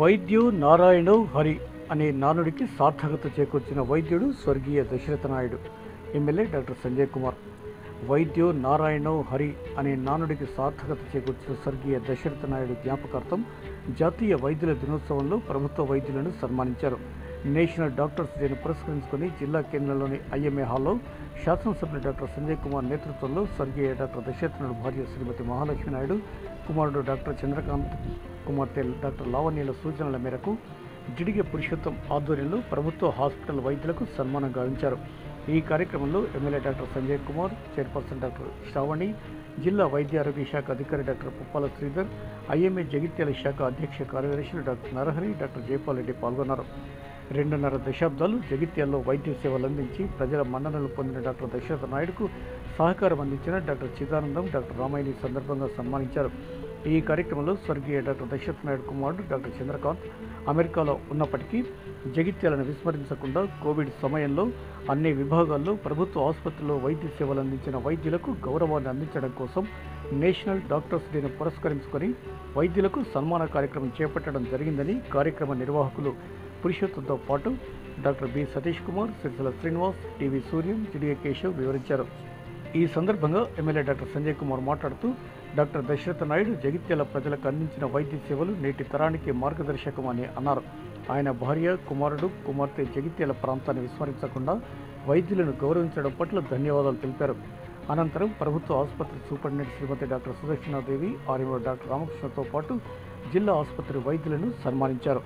వైద్యు నారాయణ హరి అనే నానుడికి సార్థకత చేకూర్చిన వైద్యుడు స్వర్గీయ దశరథ నాయుడు ఎమ్మెల్యే డాక్టర్ సంజయ్ కుమార్ వైద్యు నారాయణ హరి అనే నానుడికి సార్థకత చేకూర్చిన స్వర్గీయ దశరథ నాయుడు జ్ఞాపకార్థం జాతీయ వైద్యుల దినోత్సవంలో ప్రభుత్వ వైద్యులను సన్మానించారు నేషనల్ డాక్టర్స్ డేను పురస్కరించుకుని జిల్లా కేంద్రంలోని ఐఎంఏ హాల్లో శాసనసభ్యులు డాక్టర్ సంజయ్ కుమార్ నేతృత్వంలో స్వర్గీయ డాక్టర్ దశరథ నాయుడు భార్య శ్రీమతి మహాలక్ష్మి నాయుడు కుమారుడు డాక్టర్ చంద్రకాంత్ కుమార్తె డాక్టర్ లావణ్యల సూచనల మేరకు జిడిగే పురుషోత్తం ఆధ్వర్యంలో ప్రభుత్వ హాస్పిటల్ వైద్యులకు సన్మానం గావించారు ఈ కార్యక్రమంలో MLA doctor Sanjay Kumar chairperson doctor Shravani జిల్లా వైద్య ఆరోగ్య శాఖ అధికారి డాక్టర్ పుప్పాల శ్రీధర్ ఐఎంఏ జగిత్యాల శాఖ అధ్యక్ష కార్యదర్శులు డాక్టర్ నరహరి డాక్టర్ జయపాల్ రెడ్డి పాల్గొన్నారు రెండున్నర దశాబ్దాలు జగిత్యాల్లో వైద్య సేవలు అందించి ప్రజల మన్ననలు పొందిన డాక్టర్ దశరథ నాయుడుకు సహకారం అందించిన డాక్టర్ చిదానందం డాక్టర్ రామాయణి ఈ సందర్భంగా సన్మానించారు ఈ కార్యక్రమంలో స్వర్గీయ డాక్టర్ దశరథ నాయుడు కుమారుడు డాక్టర్ చంద్రకాంత్ అమెరికాలో ఉన్నప్పటికీ జగిత్యాలను విస్మరించకుండా కోవిడ్ సమయంలో అన్ని విభాగాల్లో ప్రభుత్వ ఆసుపత్రుల్లో వైద్య సేవలు అందించిన వైద్యులకు గౌరవాన్ని అందించడం కోసం నేషనల్ డాక్టర్స్ డేను పురస్కరించుకొని వైద్యులకు సన్మాన కార్యక్రమం చేపట్టడం జరిగిందని కార్యక్రమ నిర్వాహకులు పురుషోత్తంతో పాటు doctor B Satish Kumar Sircilla Srinivas TV Suryam GDA Keshav వివరించారు ఈ సందర్భంగా ఎమ్మెల్యే డాక్టర్ సంజయ్ కుమార్ మాట్లాడుతూ డాక్టర్ దశరథ నాయుడు జగిత్యాల ప్రజలకు అందించిన వైద్య సేవలు నేటి తరానికి మార్గదర్శకం అని అన్నారు ఆయన భార్య కుమారుడు కుమార్తె జగిత్యాల ప్రాంతాన్ని విస్మరించకుండా వైద్యులను గౌరవించడం పట్ల ధన్యవాదాలు తెలిపారు అనంతరం ప్రభుత్వ ఆసుపత్రి superintendent Shrimati doctor Sudarshanadevi RMO doctor రామకృష్ణతో పాటు జిల్లా ఆసుపత్రి వైద్యులను సన్మానించారు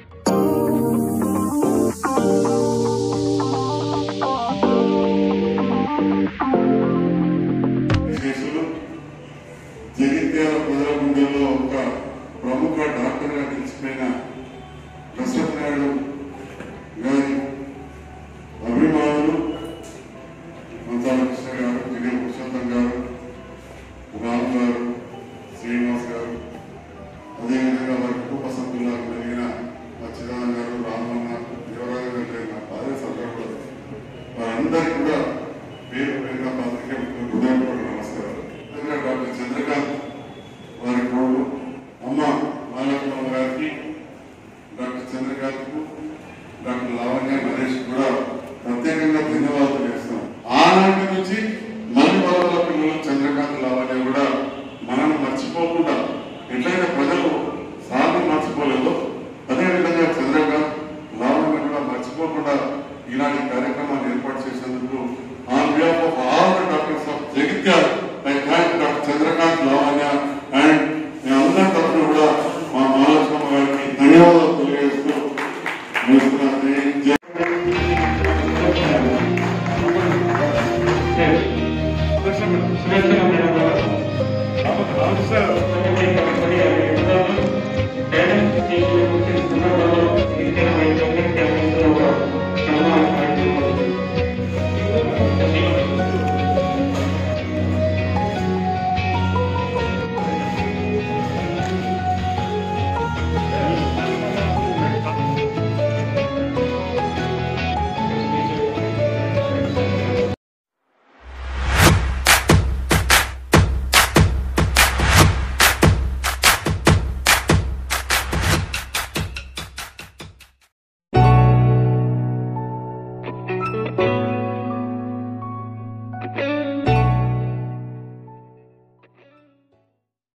కేసులు జగిత్యాల ప్రజల గుండెల్లో ఒక ప్రముఖ డాక్టర్గా నిలిచిపోయిన దశరథ నాయుడు గారి అభిమానులు మంచాల కృష్ణ గారు జిగే పురుషోత్తం గారు రామ్ గారు శ్రీనివాస్ గారు అదేవిధంగా వారి కుటుంబ సభ్యులకు కలిగిన అచ్యుతానంద గారు రామన్న యువరాజు గారు జరిగిన భార్య సభ్యులు వారందరికీ కూడా పేరు పేరుగా పాత్రికే హృదయపూర్వక నమస్కారాలు ఇంకా డాక్టర్ చంద్రకాంత్ వారి కోడు అమ్మ మాలకమ్మ గారికి డాక్టర్ చంద్రకాంత్ కు డాక్టర్ లావణ్య నరేష్ కూడా ప్రత్యేకంగా ధన్యవాదాలు